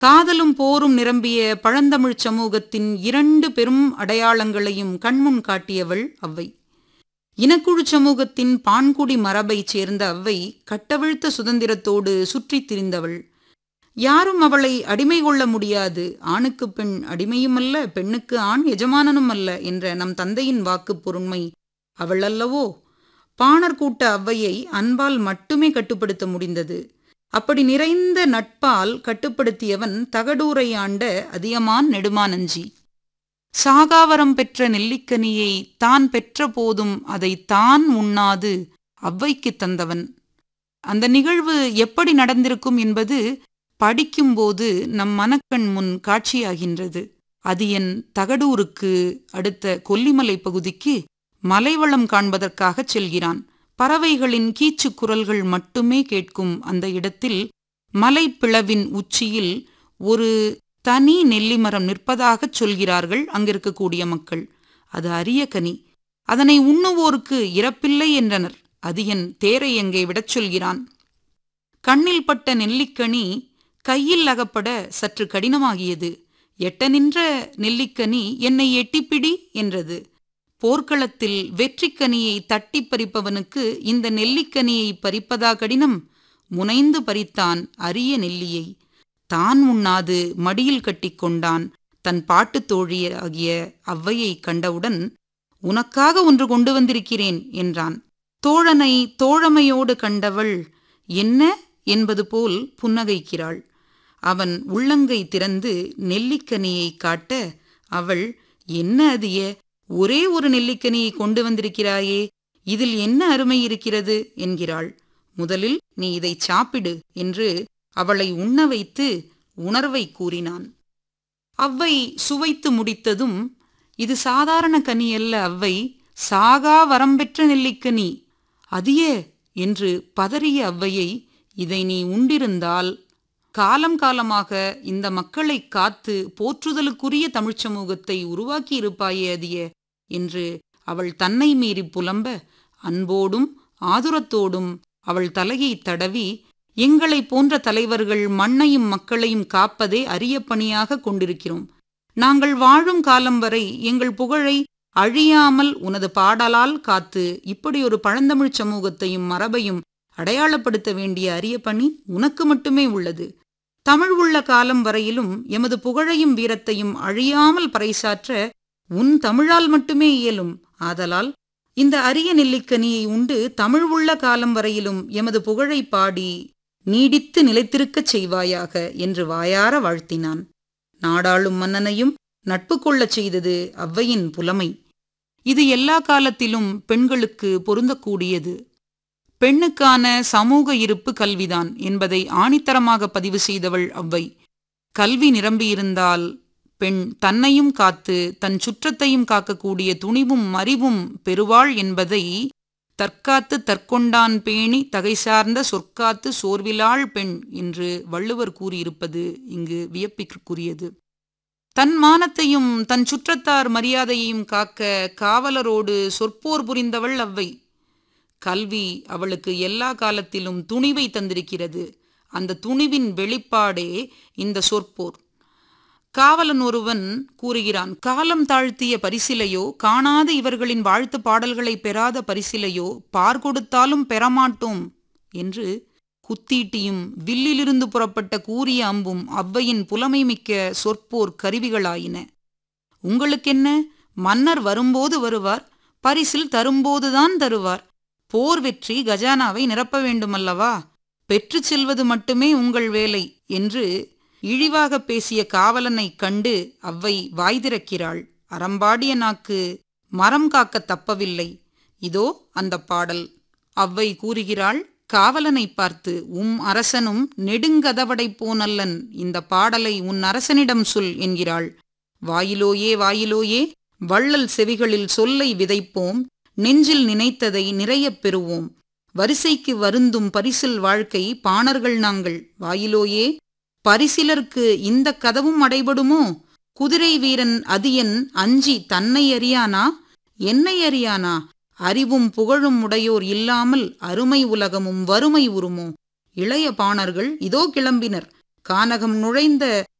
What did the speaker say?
காதலும் போரும் நிரம்பிய பழந்தமிழ்ச் சமூகத்தின் இரண்டு பெரும் அடையாளங்களையும் கண்முன் காட்டியவள் அவ்வை இனக்குழு சமூகத்தின் பான்குடி மரபைச் சேர்ந்த அவ்வை கட்டவிழ்த்த சுதந்திரத்தோடு சுற்றித் திரிந்தவள் யாரும் அவளை அடிமை கொள்ள முடியாது ஆணுக்கு பெண் அடிமையும் அல்ல பெண்ணுக்கு ஆண் எஜமானனும் அல்ல என்ற நம் தந்தையின் வாக்கு பொருண்மை அவள் அல்லவோ பாணர் கூட்ட அவ்வையை அன்பால் மட்டுமே கட்டுப்படுத்த முடிந்தது அப்படி நிறைந்த நட்பால் கட்டுப்படுத்தியவன் தகடூரை ஆண்ட அதியமான் நெடுமானஞ்சி சாகாவரம் பெற்ற நெல்லிக்கனியை தான் பெற்ற போதும் அதை தான் உண்ணாது அவ்வைக்கு தந்தவன் அந்த நிகழ்வு எப்படி நடந்திருக்கும் என்பது படிக்கும்போது நம் மனக்கண் முன் காட்சியாகின்றது அது என் தகடூருக்கு அடுத்த கொல்லிமலை பகுதிக்கு மலைவளம் காண்பதற்காகச் செல்கிறான் பறவைகளின் கீச்சு குரல்கள் மட்டுமே கேட்கும் அந்த இடத்தில் மலைப்பிளவின் உச்சியில் ஒரு தனி நெல்லிமரம் நிற்பதாகச் சொல்கிறார்கள் அங்கிருக்கக்கூடிய மக்கள் அது அரிய கனி அதனை உண்ணுவோருக்கு இறப்பில்லை என்றனர் அது என் தேரை அங்கே விடச் சொல்கிறான் கண்ணில் பட்ட நெல்லிக்கனி கையில் அகப்பட சற்று கடினமாகியது எட்ட நின்ற நெல்லிக்கனி என்னை எட்டிப்பிடி என்றது போர்க்களத்தில் வெற்றிக்கனியை தட்டி பறிப்பவனுக்கு இந்த நெல்லிக்கனியை பறிப்பதா கடினம் முனைந்து பறித்தான் அரிய நெல்லியை தான் உண்ணாது மடியில் கட்டிக்கொண்டான் தன் பாட்டுத் தோழியாகிய அவ்வையை கண்டவுடன் உனக்காக ஒன்று கொண்டு வந்திருக்கிறேன் என்றான் தோழனை தோழமையோடு கண்டவள் என்ன என்பது போல் புன்னகைக்கிறாள் அவன் உள்ளங்கை திறந்து நெல்லிக்கனியை காட்ட அவள் என்ன அதிய ஒரே ஒரு நெல்லிக்கனியை கொண்டு வந்திருக்கிறாயே இதில் என்ன அருமை இருக்கிறது என்கிறாள் முதலில் நீ இதை சாப்பிடு என்று அவளை உண்ண வைத்து உணர்வை கூறினான் அவ்வை சுவைத்து முடித்ததும் இது சாதாரண கனி அல்ல அவ்வை சாகா வரம்பெற்ற நெல்லிக்கனி அதியே என்று பதறிய அவ்வையை இதை நீ உண்டிருந்தால் காலம் காலமாக இந்த மக்களை காத்து போற்றுதலுக்குரிய தமிழ்ச் சமூகத்தை உருவாக்கி இருப்பாயே அதிய என்று அவள் தன்னை மீறி புலம்ப அன்போடும் ஆதுரத்தோடும் அவள் தலையை தடவி எங்களை போன்ற தலைவர்கள் மண்ணையும் மக்களையும் காப்பதே அரிய பணியாக கொண்டிருக்கிறோம் நாங்கள் வாழும் காலம் வரை எங்கள் புகழை அழியாமல் உனது பாடலால் காத்து இப்படி ஒரு பழந்தமிழ்ச் சமூகத்தையும் மரபையும் அடையாளப்படுத்த வேண்டிய அரிய பணி உனக்கு மட்டுமே உள்ளது தமிழ் உள்ள காலம் வரையிலும் எமது புகழையும் வீரத்தையும் அழியாமல் பறைசாற்ற உன் தமிழால் மட்டுமே இயலும் ஆதலால் இந்த அரிய நெல்லிக்கனியை உண்டு தமிழ் உள்ள காலம் வரையிலும் எமது புகழை பாடி நீடித்து நிலைத்திருக்கச் செய்வாயாக என்று வாயார வாழ்த்தினான் நாடாளும் மன்னனையும் நட்பு கொள்ளச் செய்தது அவ்வையின் புலமை இது எல்லா காலத்திலும் பெண்களுக்கு பொருந்தக்கூடியது பெண்ணுக்கான சமூக இருப்பு கல்விதான் என்பதை ஆணித்தரமாக பதிவு செய்தவள் அவ்வை கல்வி நிரம்பியிருந்தால் பெண் தன்னையும் காத்து தன் சுற்றத்தையும் காக்கக்கூடிய துணிவும் மறிவும் பெறுவாள் என்பதை தற்காத்து தற்கொண்டான் பேணி தகை சார்ந்த சொற்காத்து சோர்விலாள் பெண் என்று வள்ளுவர் கூறியிருப்பது இங்கு வியப்பிற்குரியது தன் மானத்தையும் தன் சுற்றத்தார் மரியாதையையும் காக்க காவலரோடு சொற்போர் புரிந்தவள் அவ்வை கல்வி அவளுக்கு எல்லா காலத்திலும் துணிவை தந்திருக்கிறது அந்த துணிவின் வெளிப்பாடே இந்த சொற்போர் காவலன் ஒருவன் கூறுகிறான் காலம் தாழ்த்திய பரிசிலையோ காணாத இவர்களின் வாழ்த்து பாடல்களை பெறாத பரிசிலையோ பார் கொடுத்தாலும் பெறமாட்டோம் என்று குத்தீட்டியும் வில்லிலிருந்து புறப்பட்ட கூரிய அம்பும் அவ்வையின் புலமை மிக்க சொற்போர் கருவிகளாயின உங்களுக்கென்ன மன்னர் வரும்போது வருவார் பரிசில் தரும்போதுதான் தருவார் போர் வெற்றி கஜானாவை நிரப்ப வேண்டுமல்லவா பெற்றுச் செல்வது மட்டுமே உங்கள் வேலை என்று இழிவாக பேசிய காவலனை கண்டு அவ்வை வாய் திறக்கிறாள் அறம்பாடிய நாக்கு மரம் காக்க தப்பவில்லை இதோ அந்த பாடல் அவ்வை கூறுகிறாள் காவலனை பார்த்து உம் அரசனும் நெடுங்கதவடை போனல்லன் இந்த பாடலை உன் அரசனிடம் சொல் என்கிறாள் வாயிலோயே வாயிலோயே வள்ளல் செவிகளில் சொல்லை விதைப்போம் நெஞ்சில் நினைத்ததை நிறையப் பெறுவோம் வரிசைக்கு வருந்தும் பரிசில் வாழ்க்கை பாணர்கள் நாங்கள் வாயிலோயே பரிசிலர்க்கு இந்த கதவும் அடைபடுமோ குதிரை வீரன் அதியன் அஞ்சி தன்னை அறியானா என்னை அறியானா அறிவும் புகழும் உடையோர் இல்லாமல் அருமை உலகமும் வறுமை உருமோ இளைய பாணர்கள் இதோ கிளம்பினர் கானகம் நுழைந்த